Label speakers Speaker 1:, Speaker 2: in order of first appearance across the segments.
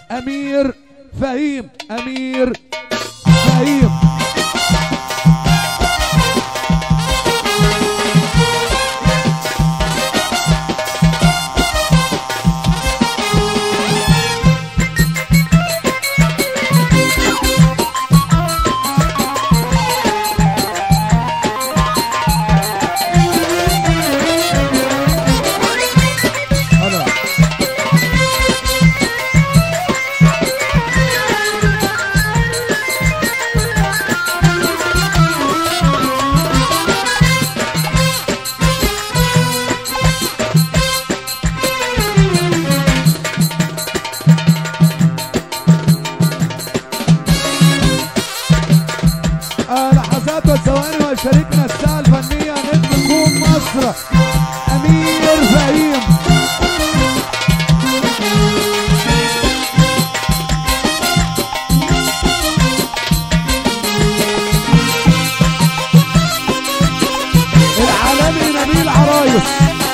Speaker 1: امير فهيم امير فهيم أنا آه، لحظات وثواني وشاركنا الساعة الفنية نجم نجوم مصر أمير فهيم العالمي نبيل عرايس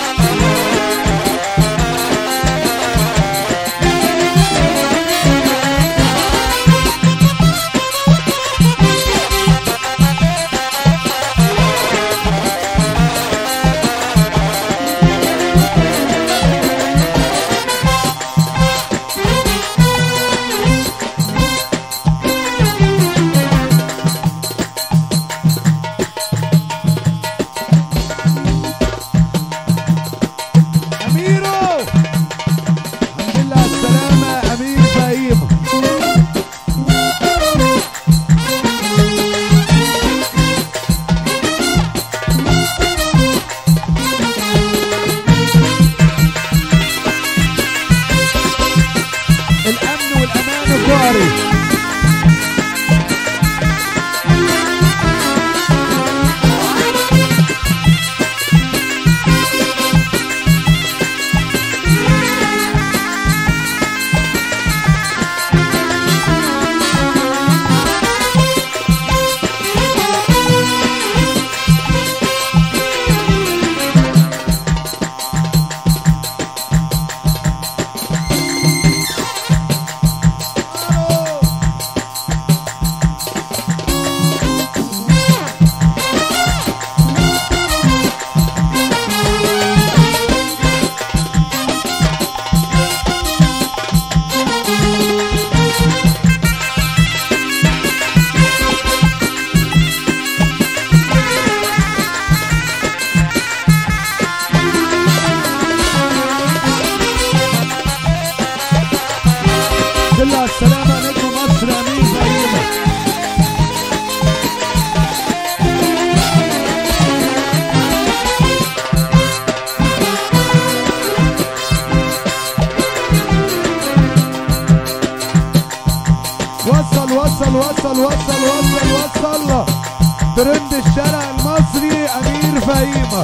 Speaker 1: أميرو الحمد لله على السلامة أمير فهيم الأمن والأمان الظهري الحمد لله على السلامة نجم مصر أمير فهيم وصل وصل وصل وصل وصل وصل ترند الشارع المصري أمير فهيم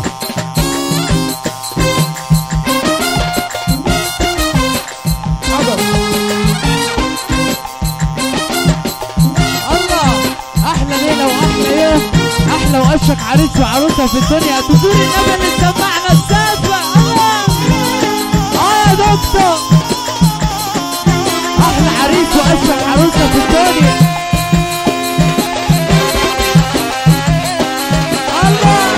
Speaker 1: حضر
Speaker 2: الله احلى ليله واحلى يوم احلى واشك عريس وعروسه في الدنيا تدور النبي اللي سمعنا السادسه الله اه يا دكتور احلى عريس واشك عروسه في الدنيا الله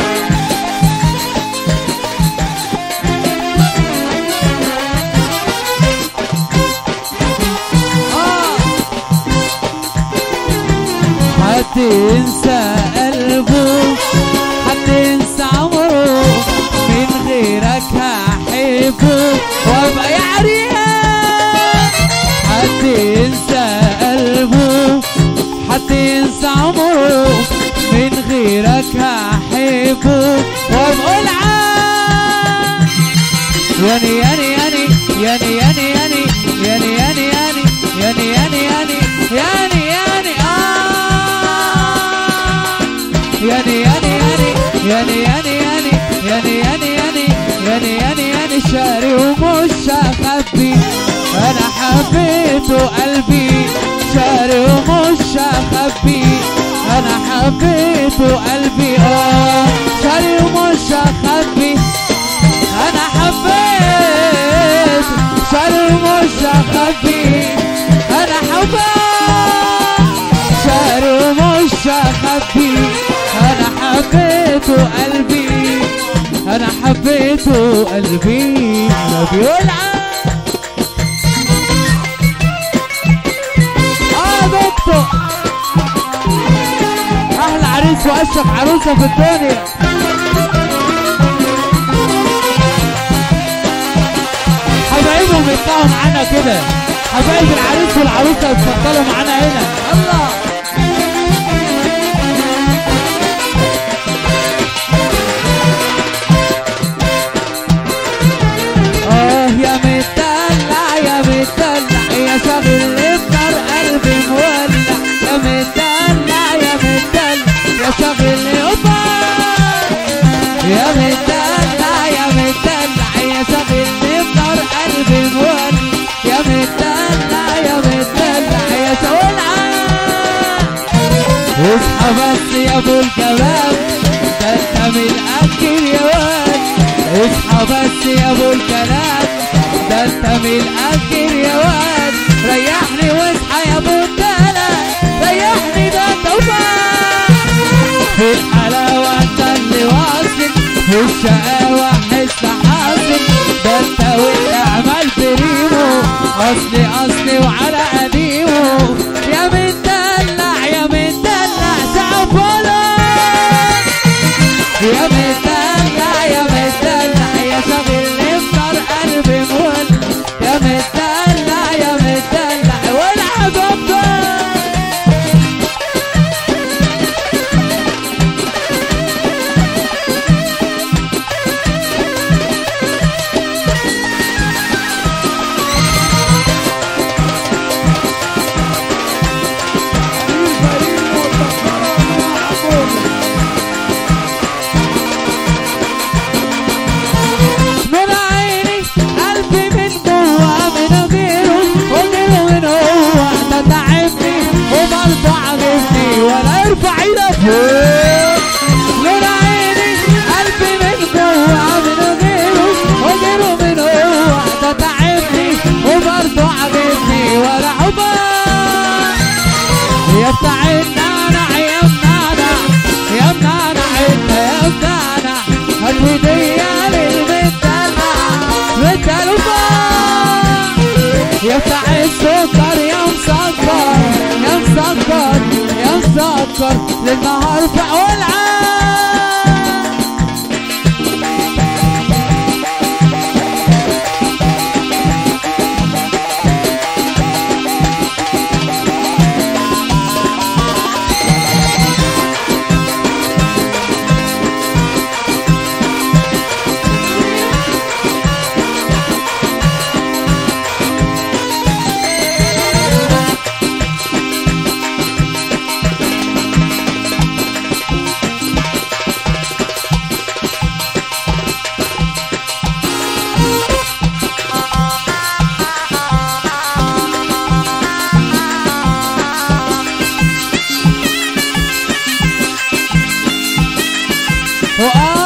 Speaker 2: اه هتنسى قلبه هتنسى عمره من غيرك هحبه وابقى يا عريان هتنسى قلبه هتنسى عمره من غيرك هحبه وابقى العان ياني ياني ياني ياني ياني ياني ياني ياني ياني ياني ياني ياني ياني ياني آه ياني ياني ياني ياني ياني ياني ياني ياني ياني ياني ياني ياني شاري ومش هخبي انا حبيته قلبي شاري ومش هخبي انا حبيته قلبي اه شاري ومش هخبي انا حبيت شاري ومش هخبي قلبي ما بيلعب اه دكتور احلى عريس واشك عروسه في الدنيا حبايبهم يطلعوا معانا كده حبايب العريس والعروسه يتفضلوا معانا هنا الله اه يا مدلع يا مدلع يا شاغل نار قلبي مولع يا مدلع يا مدلع يا شاغل يابا يا مدلع يا مدلع يا شاغل نار قلبي مولع يا مدلع يا مدلع يا شاولع اصحى بس يا ابو الجمال ده انت من الاخر يا واد اصحى بس يا ابو الكلام ده انت من الاخر يا واد ريحني واصحى يا ابو الكلام ريحني ده توبان في الحلاوه انت اللي واصل في الشقاوه حس حاصل ده انت والاعمال بريمو اصلي اصلي وعلى قديمه يا مدلع يا مدلع تعبولة يا مدلع يا مدلع يا شغل نفطر قلبي مول يا مدلع يا مدلع والعب أكتر
Speaker 1: الفريق والبحارة مع عمومي
Speaker 2: من عيني قلبي من جوا من غيره وغيره من هو ده تعبني وبرضه عاجبني ولا يرفع ايده فوق من عيني قلبي من جوا من غيره وغيره من هو ده تعبني وبرضه عاجبني ولا حبك يا بتاع النعنع يا منعنع يا منعنع انت يا منعنع هات هدية للمدلع مدلوبة يا بتاع السكر يا مسكر يا مسكر يا مسكر للنهار في ولعة وآه